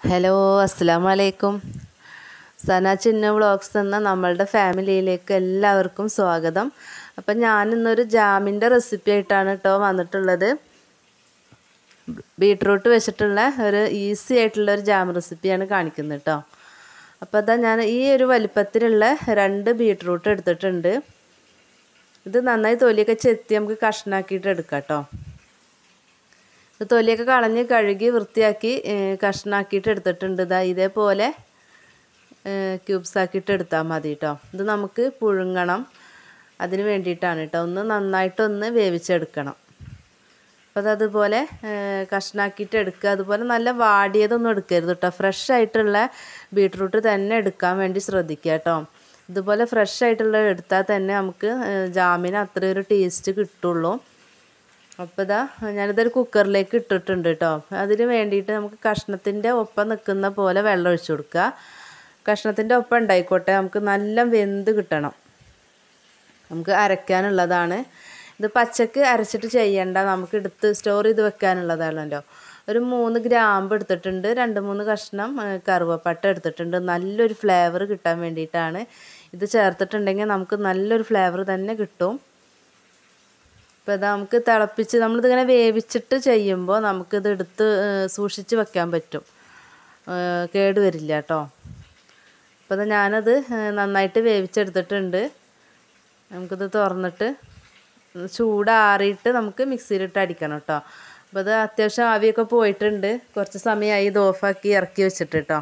hello അസ്സാം വലൈക്കും സന ചിന്ന vlogs എന്ന നമ്മളുടെ ഫാമിലിയിലേക്ക് എല്ലാവർക്കും സ്വാഗതം അപ്പം ഞാനിന്നൊരു ജാമിൻ്റെ റെസിപ്പി ആയിട്ടാണ് കേട്ടോ വന്നിട്ടുള്ളത് ബീട്രൂട്ട് വെച്ചിട്ടുള്ള ഒരു ഈസി ആയിട്ടുള്ള ഒരു ജാം റെസിപ്പിയാണ് കാണിക്കുന്നത് കേട്ടോ അപ്പോൾ അതാ ഞാൻ ഈ ഒരു വലിപ്പത്തിലുള്ള രണ്ട് ബീട്രൂട്ട് എടുത്തിട്ടുണ്ട് ഇത് നന്നായി തൊലിയൊക്കെ ചെത്തി നമുക്ക് കഷ്ണാക്കിയിട്ട് എടുക്കാം കേട്ടോ ഇത് തൊലിയൊക്കെ കളഞ്ഞ് കഴുകി വൃത്തിയാക്കി കഷ്ണാക്കിയിട്ട് എടുത്തിട്ടുണ്ട് ഇതാ ഇതേപോലെ ക്യൂബ്സ് ആക്കിയിട്ട് എടുത്താൽ മതി കേട്ടോ ഇത് നമുക്ക് പുഴുങ്ങണം അതിന് വേണ്ടിയിട്ടാണ് കേട്ടോ ഒന്ന് നന്നായിട്ടൊന്ന് വേവിച്ചെടുക്കണം അപ്പോൾ അതുപോലെ കഷ്ണാക്കിയിട്ട് എടുക്കുക അതുപോലെ നല്ല വാടിയതൊന്നും എടുക്കരുത് കേട്ടോ ഫ്രഷ് ആയിട്ടുള്ള ബീട്രൂട്ട് തന്നെ എടുക്കാൻ വേണ്ടി ശ്രദ്ധിക്കുക കേട്ടോ ഇതുപോലെ ഫ്രഷ് ആയിട്ടുള്ള എടുത്താൽ തന്നെ നമുക്ക് ജാമിന് അത്ര ഒരു ടേസ്റ്റ് കിട്ടുള്ളൂ അപ്പോൾ ഇതാ ഞാനിതൊരു കുക്കറിലേക്ക് ഇട്ടിട്ടുണ്ട് കേട്ടോ അതിന് വേണ്ടിയിട്ട് നമുക്ക് കഷ്ണത്തിൻ്റെ ഒപ്പം നിൽക്കുന്ന പോലെ വെള്ളം ഒഴിച്ചു കൊടുക്കുക കഷ്ണത്തിൻ്റെ ഒപ്പം ഉണ്ടായിക്കോട്ടെ നമുക്ക് നല്ല വെന്ത് കിട്ടണം നമുക്ക് അരയ്ക്കാനുള്ളതാണ് ഇത് പച്ചക്ക് അരച്ചിട്ട് ചെയ്യണ്ട നമുക്ക് എടുത്ത് സ്റ്റോർ ചെയ്ത് വെക്കാനുള്ളതാണല്ലോ ഒരു മൂന്ന് ഗ്രാമ്പ് എടുത്തിട്ടുണ്ട് രണ്ട് മൂന്ന് കഷ്ണം കറുവപ്പട്ട എടുത്തിട്ടുണ്ട് നല്ലൊരു ഫ്ലേവർ കിട്ടാൻ വേണ്ടിയിട്ടാണ് ഇത് ചേർത്തിട്ടുണ്ടെങ്കിൽ നമുക്ക് നല്ലൊരു ഫ്ലേവർ തന്നെ കിട്ടും ഇപ്പോൾ ഇതാ നമുക്ക് തിളപ്പിച്ച് നമ്മളിതിങ്ങനെ വേവിച്ചിട്ട് ചെയ്യുമ്പോൾ നമുക്കിത് എടുത്ത് സൂക്ഷിച്ച് വെക്കാൻ പറ്റും കേട് വരില്ല കേട്ടോ അപ്പോൾ ഇത് ഞാനത് നന്നായിട്ട് വേവിച്ചെടുത്തിട്ടുണ്ട് നമുക്കിത് തുറന്നിട്ട് ചൂടാറിയിട്ട് നമുക്ക് മിക്സിയിലിട്ട് അടിക്കണം കേട്ടോ അപ്പോൾ അത് അത്യാവശ്യം ആവിയൊക്കെ പോയിട്ടുണ്ട് കുറച്ച് സമയമായി ഇത് ഓഫാക്കി ഇറക്കി വെച്ചിട്ട് കേട്ടോ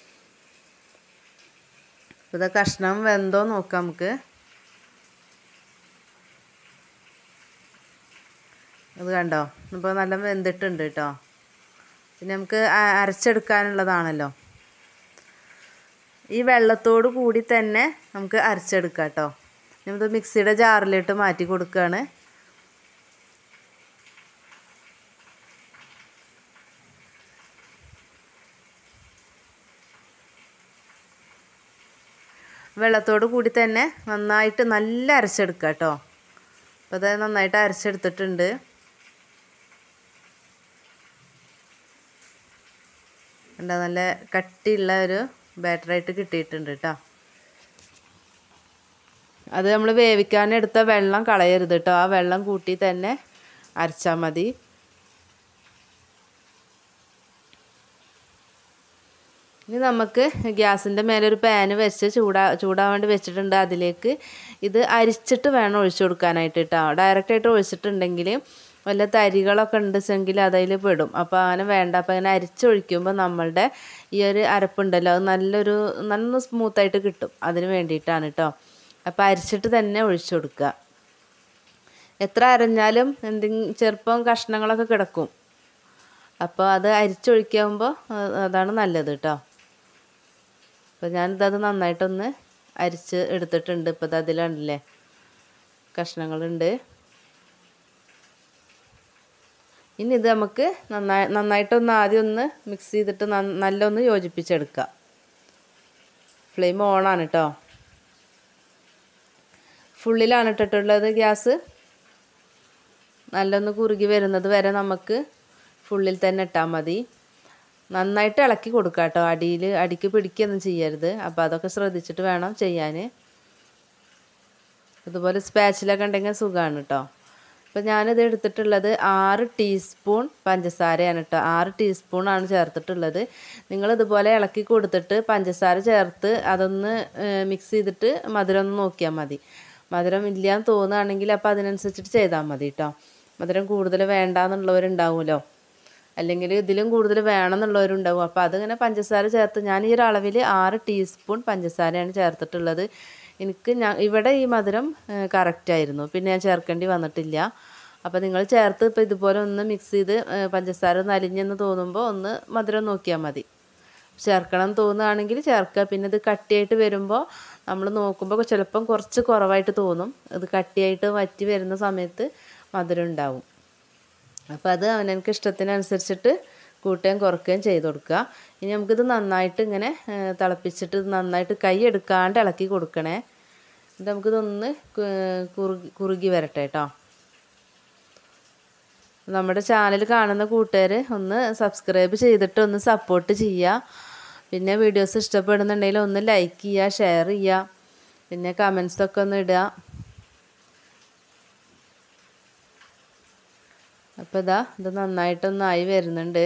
അപ്പോൾ ഇത് കഷ്ണം വെന്തോ നോക്കാം നമുക്ക് അത് കണ്ടോ ഇപ്പോൾ നല്ല വെന്തിട്ടുണ്ട് കേട്ടോ പിന്നെ നമുക്ക് അരച്ചെടുക്കാനുള്ളതാണല്ലോ ഈ വെള്ളത്തോട് കൂടി തന്നെ നമുക്ക് അരച്ചെടുക്കാം കേട്ടോ നമുക്ക് മിക്സിയുടെ ജാറിലിട്ട് മാറ്റി കൊടുക്കുകയാണ് വെള്ളത്തോട് കൂടി തന്നെ നന്നായിട്ട് നല്ല അരച്ചെടുക്കുക കേട്ടോ അപ്പോൾ അത് നന്നായിട്ട് അരച്ചെടുത്തിട്ടുണ്ട് എന്താ നല്ല കട്ടിയുള്ള ഒരു ബാറ്ററായിട്ട് കിട്ടിയിട്ടുണ്ട് കേട്ടോ അത് നമ്മൾ വേവിക്കാനെടുത്ത വെള്ളം കളയരുത് കേട്ടോ ആ വെള്ളം കൂട്ടി തന്നെ അരച്ചാൽ മതി ഇനി നമുക്ക് ഗ്യാസിൻ്റെ മേലെ ഒരു പാന് വെച്ച് ചൂടാ ചൂടാൻ വേണ്ടി വെച്ചിട്ടുണ്ട് അതിലേക്ക് ഇത് അരിച്ചിട്ട് വേണം ഒഴിച്ചു കൊടുക്കാനായിട്ട് കേട്ടോ ഡയറക്റ്റായിട്ട് ഒഴിച്ചിട്ടുണ്ടെങ്കിൽ വല്ല തരികളൊക്കെ ഉണ്ടെങ്കിൽ അതിൽ പെടും അപ്പോൾ അങ്ങനെ വേണ്ട അപ്പോൾ അങ്ങനെ അരിച്ചൊഴിക്കുമ്പോൾ നമ്മളുടെ ഈ ഒരു അരപ്പുണ്ടല്ലോ അത് നല്ലൊരു നല്ല സ്മൂത്തായിട്ട് കിട്ടും അതിന് വേണ്ടിയിട്ടാണ് കേട്ടോ അപ്പോൾ അരിച്ചിട്ട് തന്നെ ഒഴിച്ചു കൊടുക്കുക എത്ര അരഞ്ഞാലും എന്തെങ്കിലും ചെറുപ്പം കഷ്ണങ്ങളൊക്കെ കിടക്കും അപ്പോൾ അത് അരിച്ചൊഴിക്കുമ്പോൾ അതാണ് നല്ലത് കേട്ടോ അപ്പോൾ ഞാനിതത് നന്നായിട്ടൊന്ന് അരിച്ച് എടുത്തിട്ടുണ്ട് ഇപ്പോൾ ഇത് അതിലുണ്ടല്ലേ കഷ്ണങ്ങളുണ്ട് ഇനി ഇത് നമുക്ക് നന്നായി നന്നായിട്ടൊന്ന് ആദ്യം ഒന്ന് മിക്സ് ചെയ്തിട്ട് നല്ലൊന്ന് യോജിപ്പിച്ചെടുക്കാം ഫ്ലെയിം ഓണാണ് കേട്ടോ ഫുള്ളിലാണ് ഇട്ടിട്ടുള്ളത് ഗ്യാസ് നല്ലൊന്ന് കുറുകി വരുന്നത് വരെ നമുക്ക് ഫുള്ളിൽ തന്നെ ഇട്ടാൽ മതി നന്നായിട്ട് ഇളക്കി കൊടുക്കുക കേട്ടോ അടിയിൽ അടിക്ക് പിടിക്കുകയൊന്നും ചെയ്യരുത് അപ്പോൾ അതൊക്കെ ശ്രദ്ധിച്ചിട്ട് വേണം ചെയ്യാൻ ഇതുപോലെ സ്പാച്ചിലൊക്കെ ഉണ്ടെങ്കിൽ സുഖമാണ് കേട്ടോ അപ്പോൾ ഞാനിത് എടുത്തിട്ടുള്ളത് ആറ് ടീസ്പൂൺ പഞ്ചസാരയാണ് കേട്ടോ ആറ് ടീസ്പൂണാണ് ചേർത്തിട്ടുള്ളത് നിങ്ങളിതുപോലെ ഇളക്കി കൊടുത്തിട്ട് പഞ്ചസാര ചേർത്ത് അതൊന്ന് മിക്സ് ചെയ്തിട്ട് മധുരം ഒന്ന് നോക്കിയാൽ മതി മധുരം ഇല്ലയെന്ന് തോന്നുകയാണെങ്കിൽ അപ്പോൾ അതിനനുസരിച്ചിട്ട് ചെയ്താൽ മതി കേട്ടോ മധുരം കൂടുതൽ വേണ്ടാന്നുള്ളവരുണ്ടാവുമല്ലോ അല്ലെങ്കിൽ ഇതിലും കൂടുതൽ വേണമെന്നുള്ളവരുണ്ടാവും അപ്പോൾ അതിങ്ങനെ പഞ്ചസാര ചേർത്ത് ഞാൻ ഈ ഒരു അളവിൽ ആറ് ടീസ്പൂൺ പഞ്ചസാരയാണ് ചേർത്തിട്ടുള്ളത് എനിക്ക് ഞാൻ ഇവിടെ ഈ മധുരം കറക്റ്റായിരുന്നു പിന്നെ ഞാൻ ചേർക്കേണ്ടി വന്നിട്ടില്ല അപ്പോൾ നിങ്ങൾ ചേർത്ത് ഇപ്പോൾ ഇതുപോലെ ഒന്ന് മിക്സ് ചെയ്ത് പഞ്ചസാര ഒന്ന് അലിഞ്ഞെന്ന് തോന്നുമ്പോൾ ഒന്ന് മധുരം നോക്കിയാൽ മതി ചേർക്കണം തോന്നുകയാണെങ്കിൽ ചേർക്കുക പിന്നെ ഇത് കട്ടിയായിട്ട് വരുമ്പോൾ നമ്മൾ നോക്കുമ്പോൾ ചിലപ്പം കുറച്ച് കുറവായിട്ട് തോന്നും ഇത് കട്ടിയായിട്ട് വറ്റി വരുന്ന സമയത്ത് മധുരം ഉണ്ടാവും അപ്പോൾ അത് അവനക്ക് ഇഷ്ടത്തിനനുസരിച്ചിട്ട് കൂട്ടുകയും കുറയ്ക്കുകയും ചെയ്ത് കൊടുക്കുക ഇനി നമുക്കിത് നന്നായിട്ട് ഇങ്ങനെ തിളപ്പിച്ചിട്ട് നന്നായിട്ട് കൈ എടുക്കാണ്ട് ഇളക്കി കൊടുക്കണേ എന്നിട്ട് നമുക്കിതൊന്ന് കുറുകി കുറുകി വരട്ടെ കേട്ടോ നമ്മുടെ ചാനൽ കാണുന്ന കൂട്ടുകാർ ഒന്ന് സബ്സ്ക്രൈബ് ചെയ്തിട്ട് ഒന്ന് സപ്പോർട്ട് ചെയ്യുക പിന്നെ വീഡിയോസ് ഇഷ്ടപ്പെടുന്നുണ്ടെങ്കിൽ ഒന്ന് ലൈക്ക് ചെയ്യുക ഷെയർ ചെയ്യുക പിന്നെ കമൻസൊക്കെ ഒന്ന് ഇടുക അപ്പോൾ ഇതാ ഇത് നന്നായിട്ടൊന്നായി വരുന്നുണ്ട്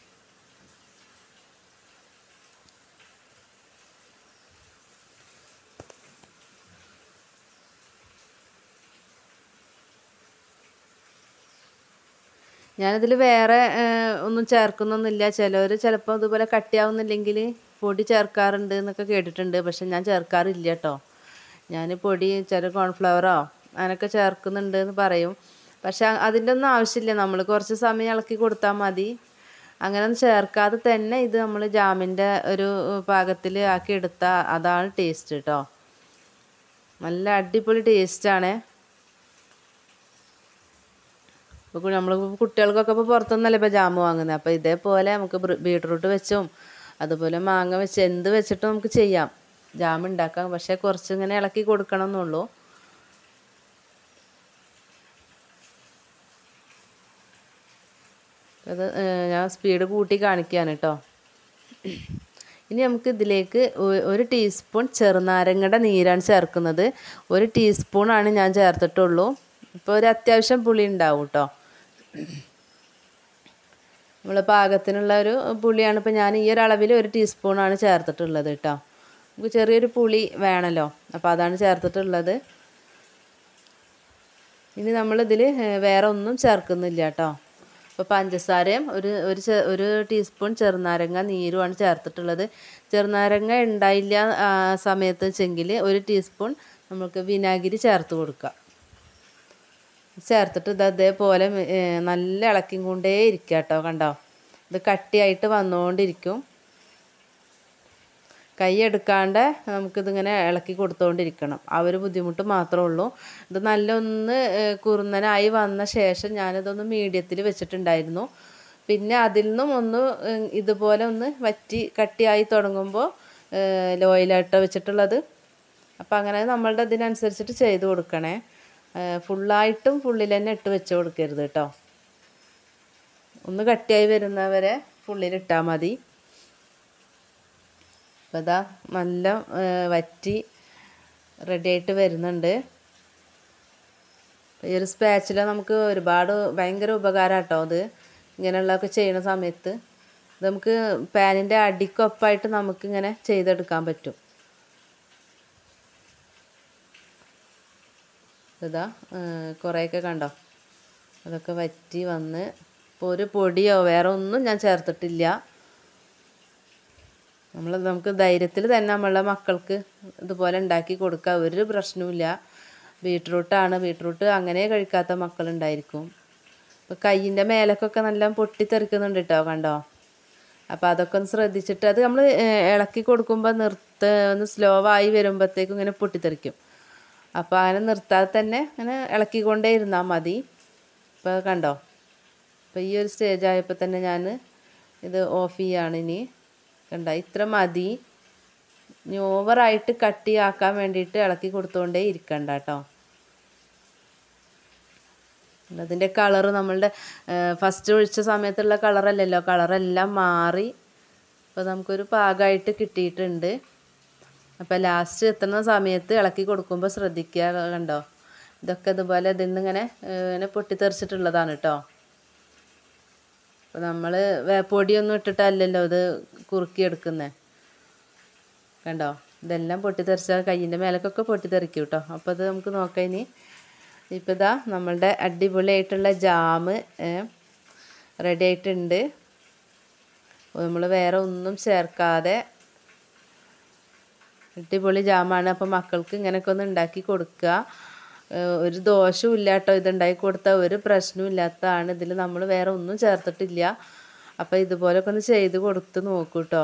ഞാനിതിൽ വേറെ ഒന്നും ചേർക്കുന്നൊന്നുമില്ല ചിലവർ ചിലപ്പോൾ ഇതുപോലെ കട്ടിയാവുന്നില്ലെങ്കിൽ പൊടി ചേർക്കാറുണ്ട് എന്നൊക്കെ കേട്ടിട്ടുണ്ട് പക്ഷെ ഞാൻ ചേർക്കാറില്ല കേട്ടോ ഞാൻ പൊടി ചില കോൺഫ്ലവറോ അങ്ങനെയൊക്കെ ചേർക്കുന്നുണ്ട് എന്ന് പറയും പക്ഷെ അതിൻ്റെ ഒന്നും ആവശ്യമില്ല നമ്മൾ കുറച്ച് സമയം ഇളക്കി കൊടുത്താൽ മതി അങ്ങനെ ഒന്നും ചേർക്കാതെ തന്നെ ഇത് നമ്മൾ ജാമിൻ്റെ ഒരു പാകത്തിൽ ആക്കി എടുത്താൽ അതാണ് ടേസ്റ്റ് കേട്ടോ നല്ല അടിപൊളി ടേസ്റ്റാണ് ഇപ്പോൾ നമ്മൾ കുട്ടികൾക്കൊക്കെ ഇപ്പോൾ പുറത്തുനിന്നല്ലേ ഇപ്പോൾ ജാമ് വാങ്ങുന്നത് അപ്പോൾ ഇതേപോലെ നമുക്ക് ബീട്രൂട്ട് വെച്ചും അതുപോലെ മാങ്ങ വെച്ച് എന്ത് വെച്ചിട്ടും നമുക്ക് ചെയ്യാം ജാം ഉണ്ടാക്കാം പക്ഷേ കുറച്ച് ഇങ്ങനെ ഇളക്കി കൊടുക്കണം എന്നുള്ളൂ അത് ഞാൻ സ്പീഡ് കൂട്ടി കാണിക്കുകയാണ് കേട്ടോ ഇനി നമുക്ക് ഇതിലേക്ക് ഒരു ടീസ്പൂൺ ചെറുനാരങ്ങയുടെ നീരാണ് ചേർക്കുന്നത് ഒരു ടീസ്പൂണാണ് ഞാൻ ചേർത്തിട്ടുള്ളൂ ഇപ്പോൾ ഒരു അത്യാവശ്യം പുളി ഉണ്ടാവും കേട്ടോ നമ്മൾ പാകത്തിനുള്ള ഒരു പുളിയാണ് ഇപ്പോൾ ഞാൻ ഈ ഒരു അളവിൽ ഒരു ടീസ്പൂണാണ് ചേർത്തിട്ടുള്ളത് കേട്ടോ നമുക്ക് ചെറിയൊരു പുളി വേണമല്ലോ അപ്പോൾ അതാണ് ചേർത്തിട്ടുള്ളത് ഇനി നമ്മളിതിൽ വേറെ ഒന്നും ചേർക്കുന്നില്ല കേട്ടോ അപ്പോൾ പഞ്ചസാരയും ഒരു ഒരു ഒരു ടീസ്പൂൺ ചെറുനാരങ്ങ നീരുമാണ് ചേർത്തിട്ടുള്ളത് ചെറുനാരങ്ങ ഉണ്ടായില്ല സമയത്ത് വെച്ചെങ്കിൽ ഒരു ടീസ്പൂൺ നമുക്ക് വിനാഗിരി ചേർത്ത് കൊടുക്കുക ചേർത്തിട്ട് ഇത് അതേപോലെ നല്ല ഇളക്കിയും കൊണ്ടേ ഇരിക്കുക കേട്ടോ കണ്ടോ ഇത് കട്ടിയായിട്ട് വന്നുകൊണ്ടിരിക്കും കൈ എടുക്കാണ്ട് നമുക്കിതിങ്ങനെ ഇളക്കി കൊടുത്തുകൊണ്ടിരിക്കണം ആ ഒരു ബുദ്ധിമുട്ട് മാത്രമേ ഉള്ളൂ ഇത് നല്ല ഒന്ന് കുറുന്നനായി വന്ന ശേഷം ഞാനിതൊന്ന് മീഡിയത്തിൽ വെച്ചിട്ടുണ്ടായിരുന്നു പിന്നെ അതിൽ നിന്നും ഒന്ന് ഇതുപോലെ ഒന്ന് വറ്റി കട്ടിയായി തുടങ്ങുമ്പോൾ ലോയിലാട്ടോ വെച്ചിട്ടുള്ളത് അപ്പോൾ അങ്ങനെ നമ്മളുടെ ഇതിനനുസരിച്ചിട്ട് ചെയ്ത് കൊടുക്കണേ ഫുള്ളായിട്ടും ഫുള്ളിൽ തന്നെ ഇട്ട് വെച്ച് കൊടുക്കരുത് കേട്ടോ ഒന്ന് കട്ടിയായി വരുന്നവരെ ഫുള്ളിലിട്ടാൽ മതി അപ്പോൾ ഇതാ നല്ല വറ്റി റെഡി ആയിട്ട് വരുന്നുണ്ട് ഈ ഒരു സ്പാച്ചില നമുക്ക് ഒരുപാട് ഭയങ്കര ഉപകാരം കേട്ടോ അത് ഇങ്ങനെയുള്ളതൊക്കെ ചെയ്യുന്ന സമയത്ത് ഇത് നമുക്ക് പാനിൻ്റെ അടിക്കൊപ്പായിട്ട് നമുക്കിങ്ങനെ ചെയ്തെടുക്കാൻ പറ്റും ഇതാ കുറേയൊക്കെ കണ്ടോ അതൊക്കെ വറ്റി വന്ന് ഇപ്പോൾ ഒരു പൊടിയോ വേറെ ഒന്നും ഞാൻ ചേർത്തിട്ടില്ല നമ്മൾ നമുക്ക് ധൈര്യത്തിൽ തന്നെ നമ്മളുടെ മക്കൾക്ക് ഇതുപോലെ ഉണ്ടാക്കി കൊടുക്കുക ഒരു പ്രശ്നവുമില്ല ബീട്രൂട്ടാണ് ബീട്രൂട്ട് അങ്ങനെ കഴിക്കാത്ത മക്കളുണ്ടായിരിക്കും ഇപ്പോൾ കയ്യിൻ്റെ മേലക്കൊക്കെ നല്ല പൊട്ടിത്തെറിക്കുന്നുണ്ട് കേട്ടോ കണ്ടോ അപ്പോൾ അതൊക്കെ ഒന്ന് ശ്രദ്ധിച്ചിട്ട് അത് നമ്മൾ ഇളക്കി കൊടുക്കുമ്പോൾ നിർത്ത ഒന്ന് സ്ലോ ആയി വരുമ്പോഴത്തേക്കും ഇങ്ങനെ പൊട്ടിത്തെറിക്കും അപ്പോൾ അങ്ങനെ നിർത്താതെ തന്നെ അങ്ങനെ ഇളക്കിക്കൊണ്ടേ ഇരുന്നാൽ മതി ഇപ്പോൾ കണ്ടോ അപ്പോൾ ഈ ഒരു സ്റ്റേജ് ആയപ്പോൾ തന്നെ ഞാൻ ഇത് ഓഫ് ചെയ്യാണ് ഇനി കണ്ട ഇത്ര മതി ഇനി ഓവറായിട്ട് കട്ടിയാക്കാൻ വേണ്ടിയിട്ട് ഇളക്കി കൊടുത്തുകൊണ്ടേ ഇരിക്കണ്ട കേട്ടോ അതിൻ്റെ കളറ് നമ്മളുടെ ഫസ്റ്റ് ഒഴിച്ച സമയത്തുള്ള കളറല്ലല്ലോ കളറെല്ലാം മാറി അപ്പോൾ നമുക്കൊരു പാകമായിട്ട് കിട്ടിയിട്ടുണ്ട് അപ്പോൾ ലാസ്റ്റ് എത്തുന്ന സമയത്ത് ഇളക്കി കൊടുക്കുമ്പോൾ ശ്രദ്ധിക്കുക കണ്ടോ ഇതൊക്കെ ഇതുപോലെ ഇതിൽ നിന്ന് ഇങ്ങനെ ഇങ്ങനെ പൊട്ടിത്തെറിച്ചിട്ടുള്ളതാണ് കേട്ടോ അപ്പോൾ നമ്മൾ പൊടിയൊന്നും ഇട്ടിട്ടല്ലല്ലോ ഇത് കുറുക്കിയെടുക്കുന്നത് കണ്ടോ ഇതെല്ലാം പൊട്ടിത്തെറിച്ചാൽ കയ്യിൻ്റെ മേലക്കൊക്കെ പൊട്ടിത്തെറിക്കും കേട്ടോ അപ്പോൾ അത് നമുക്ക് നോക്കാം ഇനി ഇപ്പോൾ ഇതാ നമ്മളുടെ അടിപൊളിയായിട്ടുള്ള ജാമ് റെഡി ആയിട്ടുണ്ട് നമ്മൾ വേറെ ഒന്നും ചേർക്കാതെ അടിപൊളി ജാമാണ് അപ്പോൾ മക്കൾക്ക് ഇങ്ങനെയൊക്കെ ഒന്ന് ഉണ്ടാക്കി കൊടുക്കുക ഒരു ദോഷവും ഇല്ല കേട്ടോ ഇതുണ്ടാക്കി കൊടുത്താൽ ഒരു പ്രശ്നവും ഇല്ലാത്തതാണ് ഇതിൽ നമ്മൾ വേറെ ഒന്നും ചേർത്തിട്ടില്ല അപ്പോൾ ഇതുപോലൊക്കെ ഒന്ന് ചെയ്ത് കൊടുത്ത് നോക്കൂ കേട്ടോ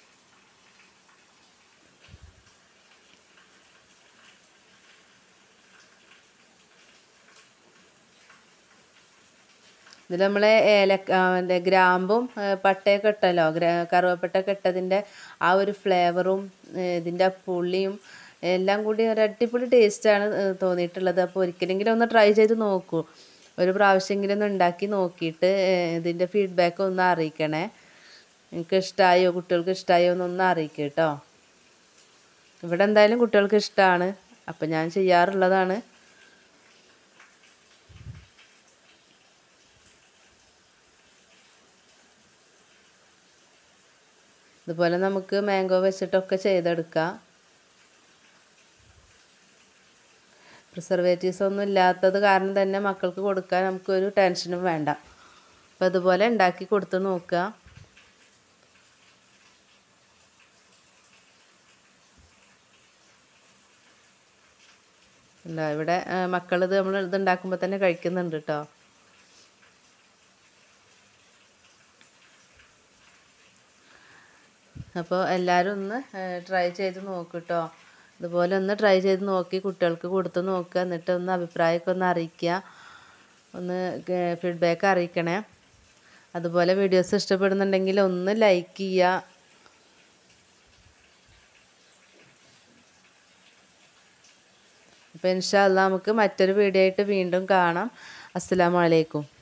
ഇതിൽ നമ്മൾ ഏലക്ക മറ്റേ ഗ്രാമ്പും പട്ടയൊക്കെ ഇട്ടല്ലോ ഗ്രാ കറുവപ്പട്ടയൊക്കെ ഇട്ടതിൻ്റെ ആ ഒരു ഫ്ലേവറും ഇതിൻ്റെ ആ പുളിയും എല്ലാം കൂടി ഒരു അടിപൊളി ടേസ്റ്റാണ് തോന്നിയിട്ടുള്ളത് അപ്പോൾ ഒരിക്കലെങ്കിലും ഒന്ന് ട്രൈ ചെയ്ത് നോക്കൂ ഒരു പ്രാവശ്യമെങ്കിലും ഒന്ന് ഉണ്ടാക്കി നോക്കിയിട്ട് ഏഹ്, ഇതിൻ്റെ ഫീഡ്ബാക്ക് ഒന്ന് അറിയിക്കണേ നിങ്ങൾക്ക് ഇഷ്ടമായോ കുട്ടികൾക്ക് ഇഷ്ടമായോ എന്നൊന്ന് അറിയിക്കുക കേട്ടോ ഇവിടെ എന്തായാലും കുട്ടികൾക്ക് ഇഷ്ടമാണ് അപ്പം ഞാൻ ചെയ്യാറുള്ളതാണ് ഇതുപോലെ നമുക്ക് മാംഗോ വെച്ചിട്ടൊക്കെ ചെയ്തെടുക്കാം പ്രിസർവേറ്റീവ്സ് ഒന്നും ഇല്ലാത്തത് കാരണം തന്നെ മക്കൾക്ക് കൊടുക്കാൻ നമുക്കൊരു ടെൻഷനും വേണ്ട അപ്പോൾ ഇതുപോലെ ഉണ്ടാക്കി കൊടുത്ത് നോക്കുക ഇല്ല ഇവിടെ മക്കളിത് നമ്മൾ ഇത് ഉണ്ടാക്കുമ്പോൾ തന്നെ കഴിക്കുന്നുണ്ട് കേട്ടോ അപ്പോൾ എല്ലാവരും ഒന്ന് ട്രൈ ചെയ്ത് നോക്കൂ കേട്ടോ ഇതുപോലെ ഒന്ന് ട്രൈ ചെയ്ത് നോക്കി കുട്ടികൾക്ക് കൊടുത്ത് നോക്കുക എന്നിട്ട് ഒന്ന് അഭിപ്രായമൊക്കെ ഒന്ന് അറിയിക്കുക ഒന്ന് ഫീഡ്ബാക്ക് അറിയിക്കണേ അതുപോലെ വീഡിയോസ് ഇഷ്ടപ്പെടുന്നുണ്ടെങ്കിൽ ഒന്ന് ലൈക്ക് ചെയ്യുക അപ്പോൾ ഇൻഷാ അല്ലാ നമുക്ക് മറ്റൊരു വീഡിയോ ആയിട്ട് വീണ്ടും കാണാം അസ്സലാമു അലൈക്കും